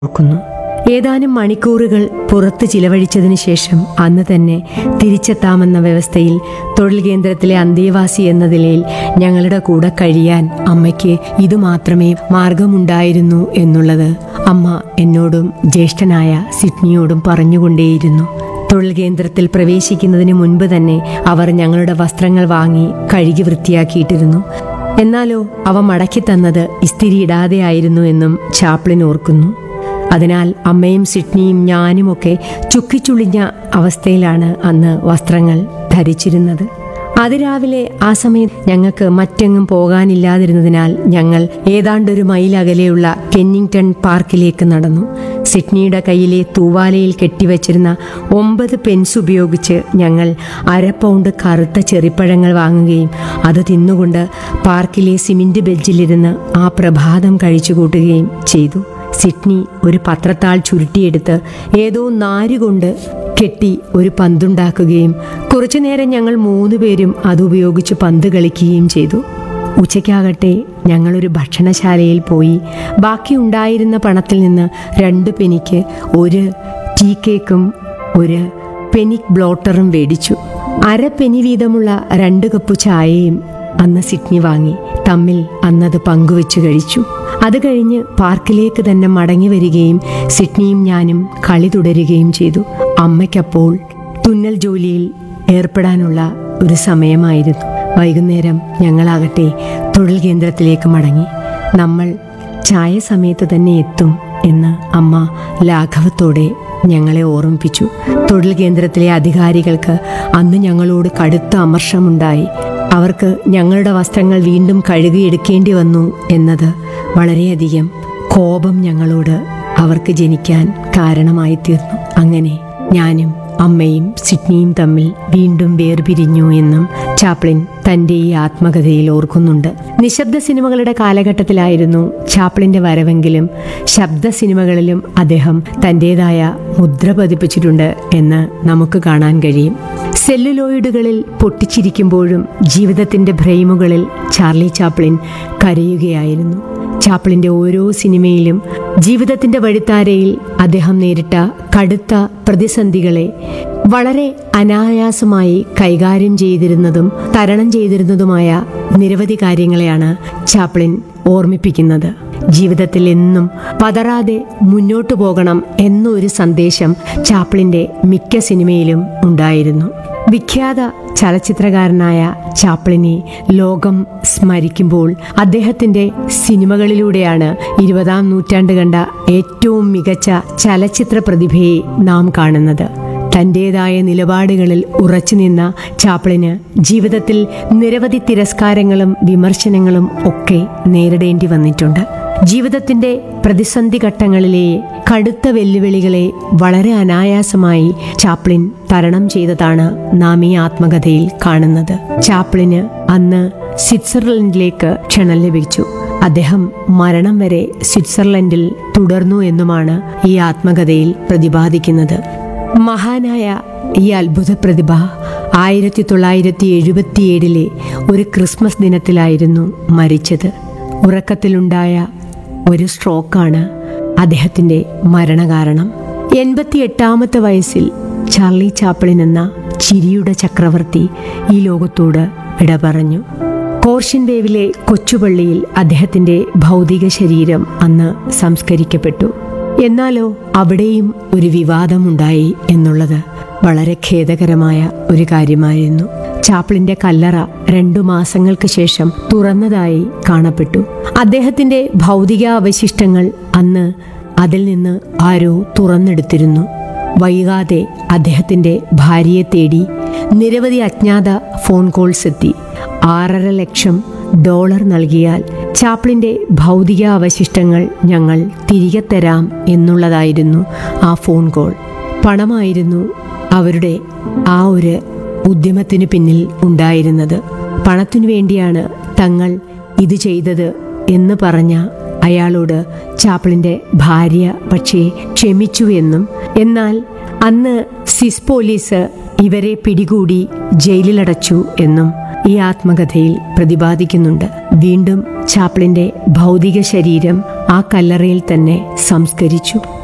ഓർക്കുന്നു ഏതാനും മണിക്കൂറുകൾ പുറത്ത് ചിലവഴിച്ചതിന് ശേഷം അന്ന് തന്നെ തിരിച്ചെത്താമെന്ന വ്യവസ്ഥയിൽ തൊഴിൽ കേന്ദ്രത്തിലെ അന്തേവാസി എന്ന നിലയിൽ ഞങ്ങളുടെ കൂടെ കഴിയാൻ അമ്മയ്ക്ക് ഇത് മാത്രമേ മാർഗമുണ്ടായിരുന്നു എന്നുള്ളത് അമ്മ എന്നോടും ജ്യേഷ്ഠനായ സിഡ്നിയോടും പറഞ്ഞുകൊണ്ടേയിരുന്നു തൊഴിൽ കേന്ദ്രത്തിൽ പ്രവേശിക്കുന്നതിന് മുൻപ് തന്നെ അവർ ഞങ്ങളുടെ വസ്ത്രങ്ങൾ വാങ്ങി കഴുകി വൃത്തിയാക്കിയിട്ടിരുന്നു എന്നാലോ അവ മടക്കി തന്നത് ഇസ്തിരി ഇടാതെയായിരുന്നു എന്നും ചാപ്ലിൻ ഓർക്കുന്നു അതിനാൽ അമ്മയും സിഡ്നിയും ഞാനുമൊക്കെ ചുക്കിച്ചുളിഞ്ഞ അവസ്ഥയിലാണ് അന്ന് വസ്ത്രങ്ങൾ ധരിച്ചിരുന്നത് അതിരാവിലെ ആ സമയത്ത് ഞങ്ങൾക്ക് മറ്റെങ്ങും പോകാനില്ലാതിരുന്നതിനാൽ ഞങ്ങൾ ഏതാണ്ടൊരു മൈൽ അകലെയുള്ള കെന്നിങ്ടൺ പാർക്കിലേക്ക് നടന്നു സിഡ്നിയുടെ കയ്യിലെ തൂവാലയിൽ കെട്ടിവച്ചിരുന്ന ഒമ്പത് പെൻസ് ഉപയോഗിച്ച് ഞങ്ങൾ അര പൗണ്ട് കറുത്ത ചെറിപ്പഴങ്ങൾ വാങ്ങുകയും അത് തിന്നുകൊണ്ട് പാർക്കിലെ സിമന്റ് ബെഞ്ചിലിരുന്ന് ആ പ്രഭാതം കഴിച്ചു കൂട്ടുകയും ചെയ്തു സിഡ്നി ഒരു പത്രത്താൾ ചുരുട്ടിയെടുത്ത് ഏതോ നാരുകൊണ്ട് കെട്ടി ഒരു പന്തുണ്ടാക്കുകയും കുറച്ചുനേരം ഞങ്ങൾ മൂന്ന് പേരും അതുപയോഗിച്ച് പന്ത് കളിക്കുകയും ചെയ്തു ഉച്ചയ്ക്കാകട്ടെ ഞങ്ങളൊരു ഭക്ഷണശാലയിൽ പോയി ബാക്കി ഉണ്ടായിരുന്ന പണത്തിൽ നിന്ന് രണ്ട് പെനിക്ക് ഒരു ടീ കേക്കും ഒരു പെനിക് ബ്ലോട്ടറും മേടിച്ചു അര പെനി വീതമുള്ള രണ്ട് കപ്പ് ചായയും അന്ന് സിഡ്നി വാങ്ങി തമ്മിൽ അന്നത് പങ്കുവെച്ചു കഴിച്ചു അത് കഴിഞ്ഞ് പാർക്കിലേക്ക് തന്നെ മടങ്ങി വരികയും സിഡ്നിയും ഞാനും കളി തുടരുകയും ചെയ്തു അമ്മയ്ക്കപ്പോൾ തുന്നൽ ജോലിയിൽ ഏർപ്പെടാനുള്ള ഒരു സമയമായിരുന്നു വൈകുന്നേരം ഞങ്ങളാകട്ടെ തൊഴിൽ കേന്ദ്രത്തിലേക്ക് മടങ്ങി നമ്മൾ ചായ സമയത്ത് തന്നെ എത്തും എന്ന് അമ്മ ലാഘവത്തോടെ ഞങ്ങളെ ഓർമ്മിപ്പിച്ചു തൊഴിൽ കേന്ദ്രത്തിലെ അധികാരികൾക്ക് അന്ന് ഞങ്ങളോട് കടുത്ത അമർഷമുണ്ടായി അവർക്ക് ഞങ്ങളുടെ വസ്ത്രങ്ങൾ വീണ്ടും കഴുകിയെടുക്കേണ്ടി വന്നു എന്നത് വളരെയധികം കോപം ഞങ്ങളോട് അവർക്ക് ജനിക്കാൻ കാരണമായി തീർന്നു അങ്ങനെ ഞാനും അമ്മയും സിഡ്നിയും തമ്മിൽ വീണ്ടും വേർപിരിഞ്ഞു എന്നും ചാപ്ലിൻ തന്റെ ഈ ആത്മകഥയിൽ ഓർക്കുന്നുണ്ട് നിശബ്ദ സിനിമകളുടെ കാലഘട്ടത്തിലായിരുന്നു ചാപ്ലിന്റെ വരവെങ്കിലും ശബ്ദ സിനിമകളിലും അദ്ദേഹം തന്റേതായ മുദ്ര പതിപ്പിച്ചിട്ടുണ്ട് എന്ന് നമുക്ക് കാണാൻ കഴിയും സെല്ലുലോയിഡുകളിൽ പൊട്ടിച്ചിരിക്കുമ്പോഴും ജീവിതത്തിന്റെ ഭ്രൈമുകളിൽ ചാർലി ചാപ്ലിൻ കരയുകയായിരുന്നു ചാപ്ലിന്റെ ഓരോ സിനിമയിലും ജീവിതത്തിന്റെ വഴിത്താരയിൽ അദ്ദേഹം നേരിട്ട കടുത്ത പ്രതിസന്ധികളെ വളരെ അനായാസമായി കൈകാര്യം ചെയ്തിരുന്നതും തരണം ചെയ്തിരുന്നതുമായ നിരവധി കാര്യങ്ങളെയാണ് ചാപ്ലിൻ ഓർമ്മിപ്പിക്കുന്നത് ജീവിതത്തിൽ എന്നും പതറാതെ മുന്നോട്ടു പോകണം എന്നൊരു സന്ദേശം ചാപ്ലിന്റെ മിക്ക സിനിമയിലും ഉണ്ടായിരുന്നു വിഖ്യാത ചലച്ചിത്രകാരനായ ചാപ്ലിനെ ലോകം സ്മരിക്കുമ്പോൾ അദ്ദേഹത്തിന്റെ സിനിമകളിലൂടെയാണ് ഇരുപതാം നൂറ്റാണ്ട് കണ്ട ഏറ്റവും മികച്ച ചലച്ചിത്ര പ്രതിഭയെ നാം കാണുന്നത് തന്റേതായ നിലപാടുകളിൽ ഉറച്ചു നിന്ന ചാപ്ലിന് ജീവിതത്തിൽ നിരവധി തിരസ്കാരങ്ങളും വിമർശനങ്ങളും ഒക്കെ നേരിടേണ്ടി വന്നിട്ടുണ്ട് ജീവിതത്തിന്റെ പ്രതിസന്ധി ഘട്ടങ്ങളിലെ കടുത്ത വെല്ലുവിളികളെ വളരെ അനായാസമായി ചാപ്ലിൻ തരണം ചെയ്തതാണ് നാം ഈ ആത്മകഥയിൽ കാണുന്നത് ചാപ്ലിന് അന്ന് സ്വിറ്റ്സർലൻഡിലേക്ക് ക്ഷണം ലഭിച്ചു അദ്ദേഹം മരണം വരെ സ്വിറ്റ്സർലൻഡിൽ തുടർന്നു എന്നുമാണ് ഈ ആത്മകഥയിൽ പ്രതിപാദിക്കുന്നത് മഹാനായ ഈ അത്ഭുത പ്രതിഭ ആയിരത്തി തൊള്ളായിരത്തി എഴുപത്തിയേഴിലെ ഒരു ക്രിസ്മസ് ദിനത്തിലായിരുന്നു മരിച്ചത് ഉറക്കത്തിലുണ്ടായ ഒരു സ്ട്രോക്കാണ് അദ്ദേഹത്തിൻ്റെ മരണകാരണം എൺപത്തി എട്ടാമത്തെ വയസ്സിൽ ചാർലി ചാപ്പിളിൻ എന്ന ചിരിയുടെ ചക്രവർത്തി ഈ ലോകത്തോട് വിട പറഞ്ഞു കോർഷ്യൻ വേവിലെ കൊച്ചുപള്ളിയിൽ അദ്ദേഹത്തിൻ്റെ ഭൗതിക ശരീരം അന്ന് സംസ്കരിക്കപ്പെട്ടു എന്നാലോ അവിടെയും ഒരു വിവാദമുണ്ടായി എന്നുള്ളത് വളരെ ഖേദകരമായ ഒരു കാര്യമായിരുന്നു ചാപ്ലിന്റെ കല്ലറ രണ്ടു മാസങ്ങൾക്ക് ശേഷം തുറന്നതായി കാണപ്പെട്ടു അദ്ദേഹത്തിന്റെ ഭൗതിക അവശിഷ്ടങ്ങൾ അന്ന് അതിൽ നിന്ന് ആരോ തുറന്നെടുത്തിരുന്നു വൈകാതെ അദ്ദേഹത്തിന്റെ ഭാര്യയെ തേടി നിരവധി അജ്ഞാത ഫോൺ കോൾസ് എത്തി ആറര ലക്ഷം ഡോളർ നൽകിയാൽ ചാപ്ലിന്റെ ഭൗതിക അവശിഷ്ടങ്ങൾ ഞങ്ങൾ തിരികെ തരാം എന്നുള്ളതായിരുന്നു ആ ഫോൺ കോൾ പണമായിരുന്നു അവരുടെ ആ ഒരു ഉദ്യമത്തിന് പിന്നിൽ ഉണ്ടായിരുന്നത് പണത്തിനു വേണ്ടിയാണ് തങ്ങൾ ഇത് ചെയ്തത് എന്ന് പറഞ്ഞ അയാളോട് ചാപ്പിളിന്റെ ഭാര്യ പക്ഷേ ക്ഷമിച്ചു എന്നും എന്നാൽ അന്ന് സിസ് പോലീസ് ഇവരെ പിടികൂടി ജയിലിലടച്ചു എന്നും ഈ ആത്മകഥയിൽ പ്രതിപാദിക്കുന്നുണ്ട് വീണ്ടും ചാപ്ലിന്റെ ഭൗതിക ശരീരം ആ കല്ലറയിൽ തന്നെ സംസ്കരിച്ചു